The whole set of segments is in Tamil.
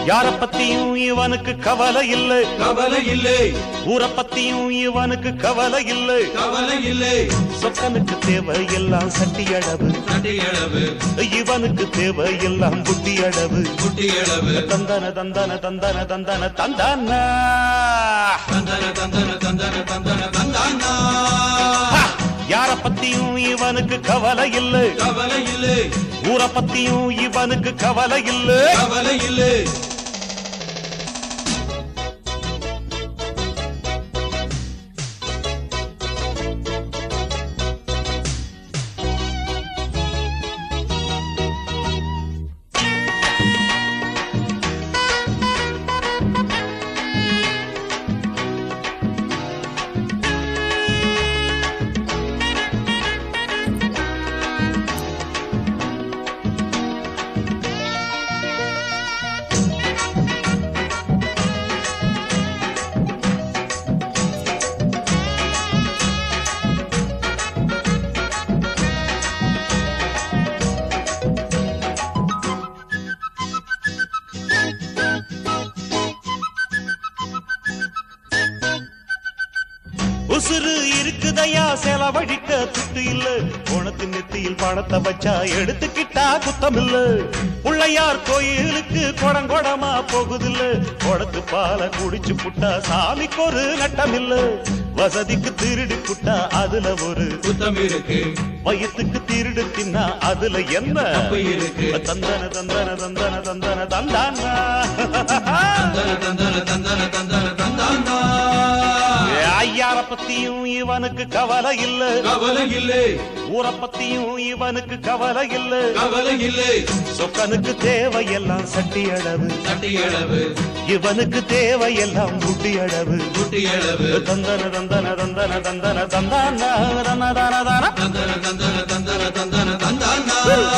யார பத்தியும் இவனுக்கு கவலை இல்லை கவலை இல்லை ஊரை பத்தியும் இவனுக்கு கவலை இல்லை கவலை இல்லை சொக்கனுக்கு தேவை எல்லாம் சட்டி அடவு சட்டி அளவு இவனுக்கு தேவை எல்லாம் புட்டி அடவு குட்டி அளவு தந்தன தந்தன தந்தன தந்தன தந்தானா தந்தன தந்தன தந்தன தந்தன தந்தானா யார பத்தியும் இவனுக்கு கவலை இல்லை கவலை இல்லை ஊரை பத்தியும் இவனுக்கு கவலை இல்லை கவலை இல்லை உசுறு இருக்குதையா செலவழிக்க துட்டு இல்ல உனக்கு நெத்தியில் பணத்தை வச்சா எடுத்துக்கிட்டா குத்தம் இல்ல பிள்ளையார் கோயிலுக்கு குடங்கொடமா போகுதில்ல குடத்து பால குடிச்சு புட்டா சாமிக்கு ஒரு நட்டம் இல்ல வசதிக்கு திருடி புட்டா அதுல ஒரு குத்தம் இருக்கு வயிற்றுக்கு திருடு தின்னா அதுல என்ன தப்பு இருக்கு தந்தன தந்தன தந்தன தந்தன தந்தானா தந்தன தந்தன தந்தன தந்தன தந்தானா ஐயார பத்தியும் இவனுக்கு கவலை இல்ல கவலை இல்லை ஊரை பத்தியும் இவனுக்கு கவலை இல்ல கவலை இல்லை சொக்கனுக்கு தேவையெல்லாம் சட்டி அளவு சட்டி அளவு இவனுக்கு தேவையெல்லாம் முட்டி அளவு குட்டி அளவு தந்தன தந்தன தந்தன தந்தன தந்தானா தன தன தன தந்தன தந்தன தந்தன தந்தன தந்தானா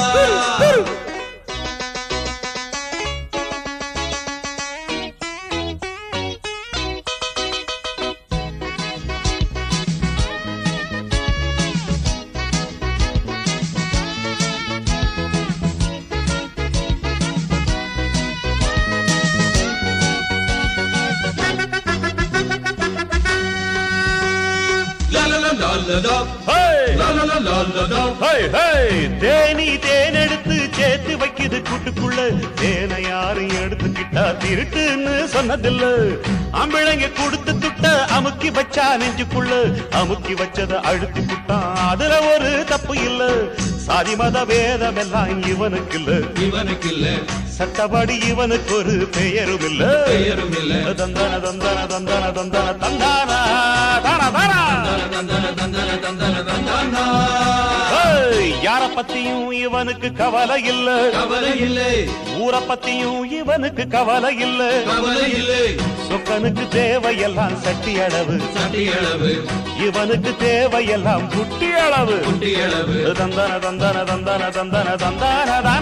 லா லா லா லா லா லா. ஹேய்! லா லா லா லா லா லா. Hey, hey! தேனி தேன் எடுத்து சேர்த்து வைக்குது கூட்டுக்குள்ள தேனை யாரும் எடுத்துக்கிட்டா திருட்டுன்னு சொன்னதில்ல அம்பிழங்க கொடுத்து துட்ட அமுக்கி வச்சா நெஞ்சுக்குள்ள அமுக்கி வச்சத அழுத்தி புட்டான் அதுல ஒரு தப்பு இல்ல சாதி மத வேதம் எல்லாம் இவனுக்கு இல்ல இவனுக்கு இல்ல சட்டப்படி இவனுக்கு ஒரு பெயரும் இல்ல பெயரும் இல்ல தந்தன தந்தன தந்தன தந்தன தந்தானா தானா தானா தந்தன தந்தன தந்தன தந்தானா ஏய், யார பத்தியும் இவனுக்கு கவலை இல்ல கவலை இல்லை ஊரை பத்தியும் இவனுக்கு கவலை இல்ல கவலை இல்லை சொக்கனுக்கு தேவையெல்லாம் சட்டி அளவு சட்டி அளவு இவனுக்கு தேவையெல்லாம் குட்டி அளவு குட்டி அளவு தந்தன தந்தன தந்தன தந்தன தந்தானதா